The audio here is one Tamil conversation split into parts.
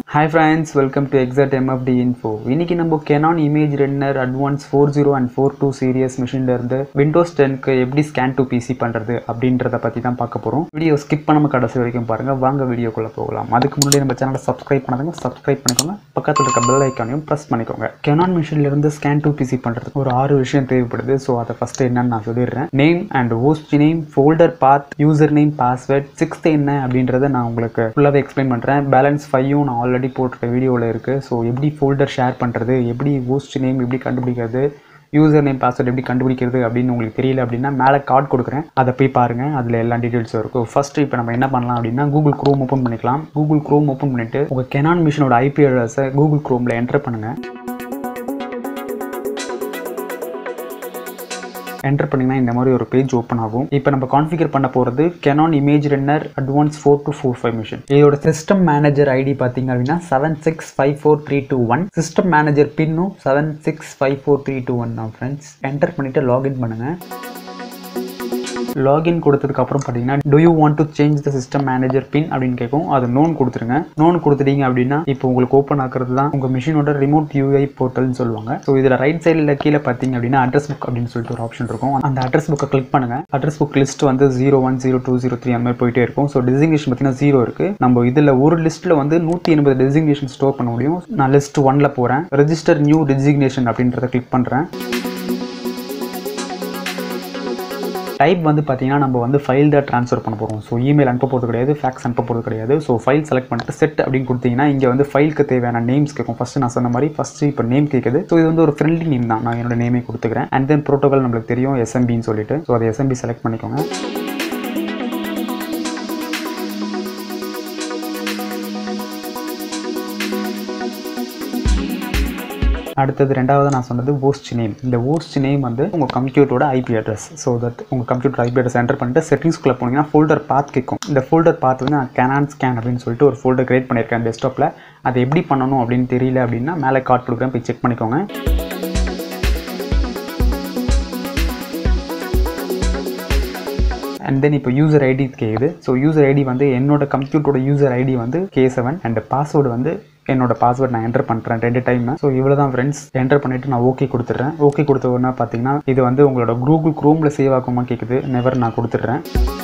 hi friends welcome to exact MFT info இன்னைக்கு நம்ம Canon image render advance four zero and four two series மிஷின்ல இருந்து விண்டோஸ் டென்க்கு எப்படி ஸ்கேன் டு பிசி பண்ணுறது அப்படின்றத பற்றி தான் பார்க்க போகிறோம் வீடியோ ஸ்கிப் பண்ணாம கடைசி வரைக்கும் பாருங்க வாங்க வீடியோக்குள்ளே போகலாம் அதுக்கு முன்னாடி நம்ம சேனலை சப்ஸ்கிரைப் பண்ணாதவங்க சப்ஸ்கிரைப் பண்ணிக்கோங்க பக்கத்தில் இருக்க பெல் ஐக்கானையும் ப்ரெஸ் பண்ணிக்கோங்க கெனான் மிஷின்ல இருந்து ஸ்கேன் டு பிசி பண்ணுறதுக்கு ஒரு ஆறு விஷயம் தேவைப்படுது ஸோ அதை ஃபர்ஸ்ட் என்னன்னு நான் சொல்லிடுறேன் name and host name folder path user name password sixth என்ன அப்படின்றத நான் உங்களுக்கு ஃபுல்லாகவே எக்ஸ்பிளைன் பண்ணுறேன் பேலன்ஸ் ஃபைவும் நான் ஆல்ரெடி போட்டிருக்க வீடியோவில் இருக்குது ஸோ எப்படி ஃபோல்டர் ஷேர் பண்ணுறது எப்படி ஹோஸ்ட் நேம் எப்படி கண்டுபிடிக்கிறது யூசர் நேம் பாஸ்வேர்ட் எப்படி கண்டுபிடிக்கிறது அப்படின்னு உங்களுக்கு தெரியல அப்படின்னா மேலே கார்டு கொடுக்குறேன் அதை போய் பாருங்கள் அதில் எல்லா டீட்டெயில்ஸும் இருக்கும் ஃபர்ஸ்ட் இப்போ நம்ம என்ன பண்ணலாம் அப்படின்னா கூகுள் க்ரோம் ஓப்பன் பண்ணிக்கலாம் கூகுள் க்ரோம் ஓப்பன் பண்ணிவிட்டு உங்கள் கெனான் மிஷினோட ஐபி அட்ரஸை கூகுள் க்ரோமில் என்டர் பண்ணுங்கள் என்டர் பண்ணிங்கன்னா இந்த மாதிரி ஒரு பேஜ் ஓப்பன் ஆகும் இப்போ நம்ம கான்ஃபிகர் பண்ண போகிறது Canon image runner advance four two four five machine இதோட சிஸ்டம் மேனேஜர் ஐடி பார்த்தீங்க அப்படின்னா seven six five four three two one system manager பின்னும் seven six five four three two one தான் ஃப்ரெண்ட்ஸ் என்டர் பண்ணிவிட்டு லாகின் பண்ணுங்கள் லாகின் கொடுத்ததுக்கு அப்புறம் பார்த்தீங்கன்னா do you want to change the system manager pin அப்படின்னு கேட்கும் அது நோன் கொடுத்துருங்க நோன் கொடுத்துட்டீங்க அப்படின்னா இப்போ உங்களுக்கு ஓப்பன் ஆக்குறது தான் உங்கள் மிஷினோட ரிமோட் யூஐ போர்ட்டல்னு சொல்லுவாங்க ஸோ இதில் ரைட் சைடில் கீழே பார்த்தீங்க அப்படின்னா அட்ரஸ் புக் அப்படின்னு சொல்லிட்டு ஒரு ஆப்ஷன் இருக்கும் அந்த அட்ரஸ் புக்கை கிளிக் பண்ணுங்க அட்ரஸ் புக் லிஸ்ட் வந்து zero one zero two zero three அந்த மாதிரி போயிட்டே இருக்கும் ஸோ டெசிக்னேஷன் பார்த்தீங்கன்னா ஜீரோ இருக்கு நம்ம இதில் ஒரு லிஸ்ட்டில் வந்து நூற்றி எண்பது டெசிக்னேஷன் ஸ்டோர் பண்ண முடியும் நான் லிஸ்ட் ஒன்ல போகிறேன் ரெஜிஸ்டர் நியூ டெசிக்னேஷன் அப்படின்றத கிளிக் பண்ணுறேன் டைப் வந்து பார்த்தீங்கன்னா நம்ம வந்து ஃபைல் தான் ட்ரான்ஸ்ஃபர் பண்ண போகிறோம் ஸோ இமெயில் அனுப்ப போகிறது கிடையாது ஃபேக்ஸ் அனுப்ப போகிறது கிடையாது ஸோ ஃபைல் செலக்ட் பண்ணிட்டு செட் அப்படின்னு கொடுத்தீங்கன்னா இங்கே வந்து ஃபைலுக்கு தேவையான நேம்ஸ் கேட்கும் ஃபஸ்ட்டு நான் சொன்ன மாதிரி ஃபஸ்ட்டு இப்போ நேம் கேட்குது ஸோ இது வந்து ஒரு ஃப்ரெண்ட்லி நேம் தான் நான் என்னோட நேமே கொடுத்துக்கிறேன் அண்ட் தென் ப்ரோட்டோகால் நம்மளுக்கு தெரியும் எஸ்எம்பின்னு சொல்லிட்டு ஸோ அதை எஸ்எம்பி செலக்ட் பண்ணிக்கோங்க அடுத்தது ரெண்டாவது நான் சொன்னது ஓஸ்ட் நேம் இந்த ஓஸ்ட் நேம் வந்து உங்கள் கம்ப்யூட்டரோட ஐபி அட்ரஸ் ஸோ தட் உங்கள் கம்ப்யூட்டர் ஐபி அட்ரஸ் என்டர் பண்ணிட்டு செட்டிங்ஸ்குள்ளே போனீங்கன்னா ஃபோல்டர் பாத் கேட்கும் இந்த ஃபோல்டர் பாத் வந்து நான் கேனான் ஸ்கேன் அப்படின்னு சொல்லிட்டு ஒரு ஃபோல்டர் கிரியேட் பண்ணியிருக்கேன் டெஸ்க்டாப்பில் அதை எப்படி பண்ணணும் அப்படின்னு தெரியல அப்படின்னா மேலே கார்டு கொடுக்குறேன் போய் செக் பண்ணிக்கோங்க அண்ட் தென் இப்போ யூசர் ஐடி கேட்குது ஸோ யூசர் ஐடி வந்து என்னோட கம்ப்யூட்டரோட யூசர் ஐடி வந்து கே செவன் அண்ட் பாஸ்வேர்டு வந்து என்னோட பாஸ்வேர்ட் நான் என்டர் பண்ணுறேன் ரெண்டு டைம் ஸோ இவ்வளோ தான் ஃப்ரெண்ட்ஸ் என்டர் பண்ணிவிட்டு நான் ஓகே கொடுத்துட்றேன் ஓகே கொடுத்த உடனே பார்த்தீங்கன்னா இது வந்து உங்களோட கூகுள் க்ரோமில் சேவ் ஆகுமா கேட்குது நெவர் நான் கொடுத்துட்றேன்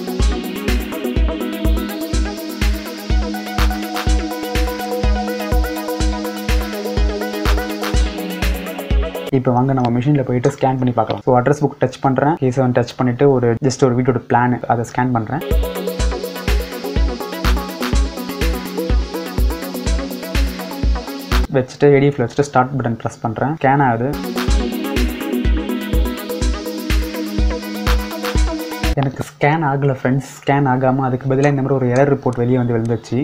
இப்போ வாங்க நம்ம மிஷினில் போயிட்டு ஸ்கேன் பண்ணி பார்க்கலாம் ஸோ அட்ரஸ் புக் டச் பண்ணுறேன் கே செவன் டச் பண்ணிவிட்டு ஒரு ஜஸ்ட் ஒரு வீட்டோட பிளான் அதை ஸ்கேன் பண்ணுறேன் வச்சுட்டு ஏடிஎஃப்ல வச்சுட்டு ஸ்டார்ட் பட்டன் ப்ரெஸ் பண்ணுறேன் ஸ்கேன் ஆகுது எனக்கு ஸ்கேன் ஆகலை ஃப்ரெண்ட்ஸ் ஸ்கேன் ஆகாமல் அதுக்கு பதிலாக இந்த மாதிரி ஒரு எரர் ரிப்போர்ட் வெளியே வந்து விழுந்துச்சு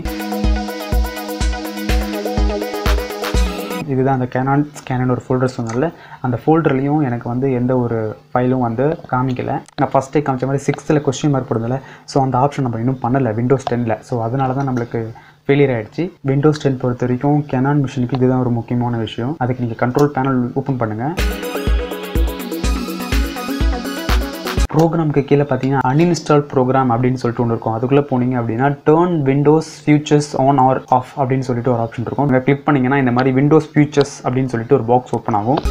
இதுதான் அந்த கேனான் ஸ்கேனன் ஒரு ஃபோல்டர் சொன்னால அந்த ஃபோல்டர்லேயும் எனக்கு வந்து எந்த ஒரு ஃபைலும் வந்து காமிக்கல நான் ஃபஸ்ட்டே காமிச்ச மாதிரி சிக்ஸ்த்தில் கொஸ்டின் மார்க் போடுறதில்ல ஸோ அந்த ஆப்ஷன் நம்ம இன்னும் பண்ணலை விண்டோஸ் டெனில் ஸோ அதனால தான் நம்மளுக்கு ஃபெயிலியர் ஆகிடுச்சு விண்டோஸ் டென் பொறுத்த வரைக்கும் கெனான் மிஷினுக்கு இதுதான் ஒரு முக்கியமான விஷயம் அதுக்கு நீங்கள் கண்ட்ரோல் பேனல் ஓப்பன் பண்ணுங்கள் ப்ரோக்ராமுக்கு கீழே பார்த்தீங்கன்னா அன்இன்ஸ்டால் ப்ரோக்ராம் அப்படின்னு சொல்லிட்டு ஒன்று இருக்கும் அதுக்குள்ளே போனீங்க அப்படின்னா turn Windows features on or off அப்படின்னு சொல்லிட்டு ஒரு ஆப்ஷன் இருக்கும் நீங்கள் கிளிக் பண்ணிங்கன்னா இந்த மாதிரி விண்டோஸ் ஃபியூச்சர்ஸ் அப்படின்னு சொல்லிட்டு ஒரு பாக்ஸ் ஓப்பன் ஆகும்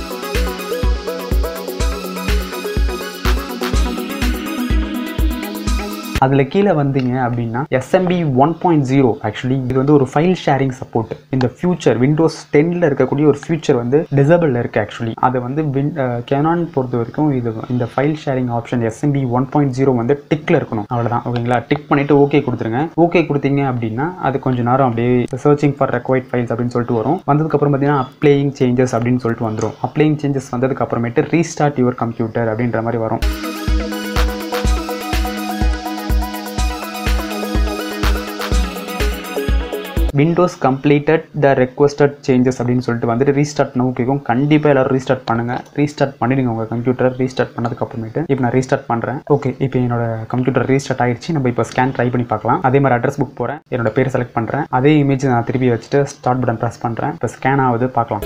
அதில் கீழே வந்தீங்க அப்படின்னா SMB one point zero actually இது வந்து ஒரு ஃபைல் ஷேரிங் சப்போர்ட் இந்த ஃபியூச்சர் விண்டோஸ் டென்னில் இருக்கக்கூடிய ஒரு ஃபியூச்சர் வந்து டிசபிள் இருக்குது ஆக்சுவலி அதை வந்து வின் கேனான் பொறுத்த வரைக்கும் இது இந்த file sharing option SMB one point zero வந்து டிக்கில் இருக்கணும் அவ்வளோதான் ஓகேங்களா டிக் பண்ணிவிட்டு ஓகே கொடுத்துருங்க ஓகே கொடுத்தீங்க அப்படின்னா அது கொஞ்சம் நேரம் அப்படியே சர்ச்சிங் ஃபார் ரெக்வைட் ஃபைல்ஸ் அப்படின்னு சொல்லிட்டு வரும் வந்ததுக்கப்புறம் பார்த்தீங்கன்னா அப்ளையிங் சேஞ்சஸ் அப்படின்னு சொல்லிட்டு வந்துடும் அப்ளையிங் சேஞ்சஸ் வந்ததுக்கு அப்புறமேட்டு ரீஸ்டார்ட் யுவர் கம்ப்யூட்டர் அப்படின்ற மாதிரி வரும் Windows completed the requested changes அப்படின்னு சொல்லிட்டு வந்துட்டு ரீஸ்டார்ட் பண்ணவும் கேட்கும் கண்டிப்பாக எல்லாரும் ரீஸ்டார்ட் பண்ணுங்கள் ரீஸ்டார்ட் பண்ணிடுங்க உங்கள் கம்ப்யூட்டர் ரீஸ்டார்ட் பண்ணதுக்கு அப்புறமேட்டு இப்போ நான் ரீஸ்டார்ட் பண்ணுறேன் ஓகே இப்போ என்னோட கம்ப்யூட்டர் ரீஸ்டார்ட் ஆயிடுச்சு நம்ம இப்போ ஸ்கேன் ட்ரை பண்ணி பார்க்கலாம் அதே மாதிரி அட்ரஸ் புக் போகிறேன் என்னோட பேர் செலக்ட் பண்ணுறேன் அதே இமேஜ் நான் திருப்பி வச்சுட்டு ஸ்டார்ட் பட்டன் ப்ரெஸ் பண்ணுறேன் இப்போ ஸ்கேன் ஆகுது பார்க்கலாம்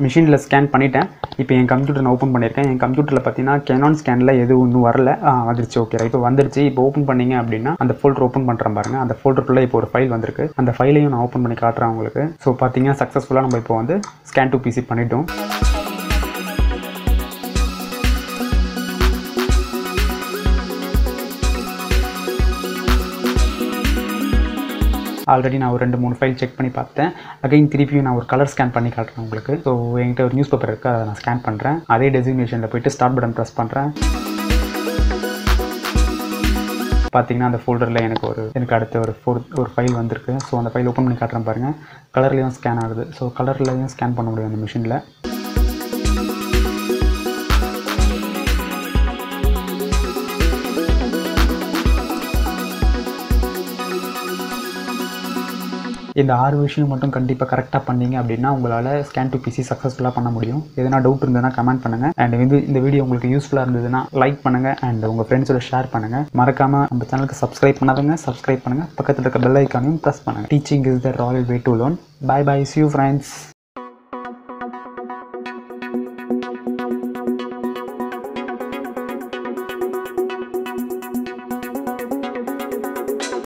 மிஷினில் ஸ்கேன் பண்ணிட்டேன் இப்போ என் கம்ப்யூட்டர் நான் ஓப்பன் பண்ணியிருக்கேன் என் கம்ப்யூட்டரில் பார்த்தீங்கன்னா கேனான் ஸ்கேனில் எதுவும் இன்னும் வரல ஆ வந்துருச்சு ஓகே இப்போ வந்துருச்சு இப்போ ஓப்பன் பண்ணீங்க அப்படின்னா அந்த ஃபோல்டர் ஓப்பன் பண்ணுறேன் பாருங்க அந்த ஃபோல்டருக்குள்ளே இப்போ ஒரு ஃபைல் வந்திருக்கு அந்த ஃபைலையும் நான் ஓப்பன் பண்ணி காட்டுறேன் உங்களுக்கு ஸோ பார்த்தீங்கன்னா சக்ஸஸ்ஃபுல்லாக நம்ம இப்போ வந்து ஸ்கேன் டு பிசி பண்ணிட்டோம் ஆல்ரெடி நான் ஒரு ரெண்டு மூணு ஃபைல் செக் பண்ணி பார்த்தேன் அகைன் திருப்பியும் நான் ஒரு கலர் ஸ்கேன் பண்ணி காட்டுறேன் உங்களுக்கு ஸோ என்கிட்ட ஒரு நியூஸ் பேப்பர் இருக்குது அதை நான் ஸ்கேன் பண்ணுறேன் அதே டெசிக்னேஷனில் போயிட்டு ஸ்டார்ட் பட்டன் ப்ரெஸ் பண்ணுறேன் பார்த்தீங்கன்னா அந்த ஃபோல்டரில் எனக்கு ஒரு எனக்கு அடுத்த ஒரு ஃபோர் ஒரு ஃபைல் வந்திருக்கு ஸோ அந்த ஃபைல் ஓப்பன் பண்ணி காட்டுறேன் பாருங்கள் கலர்லேயும் ஸ்கேன் ஆகுது ஸோ கலர்லேயும் ஸ்கேன் பண்ண முடியும் அந்த மிஷினில் இந்த ஆறு விஷயம் மட்டும் கண்டிப்பாக கரெக்டாக பண்ணீங்க அப்படின்னா உங்களால் ஸ்கேன் டு பிசி சக்ஸஸ்ஃபுல்லாக பண்ண முடியும் எதனா டவுட் இருந்ததுன்னா கமெண்ட் பண்ணுங்கள் அண்ட் வந்து இந்த வீடியோ உங்களுக்கு யூஸ்ஃபுல்லாக இருந்ததுன்னா லைக் பண்ணுங்கள் அண்ட் உங்கள் ஃப்ரெண்ட்ஸோட ஷேர் பண்ணுங்கள் மறக்காமல் நம்ம சேனலுக்கு சப்ஸ்கிரைப் பண்ணாதவங்க சப்ஸ்கிரைப் பண்ணுங்கள் பக்கத்தில் இருக்க பெல் ஐக்கானையும் ப்ரெஸ் பண்ணுங்கள் teaching is the royal way to learn bye bye see you friends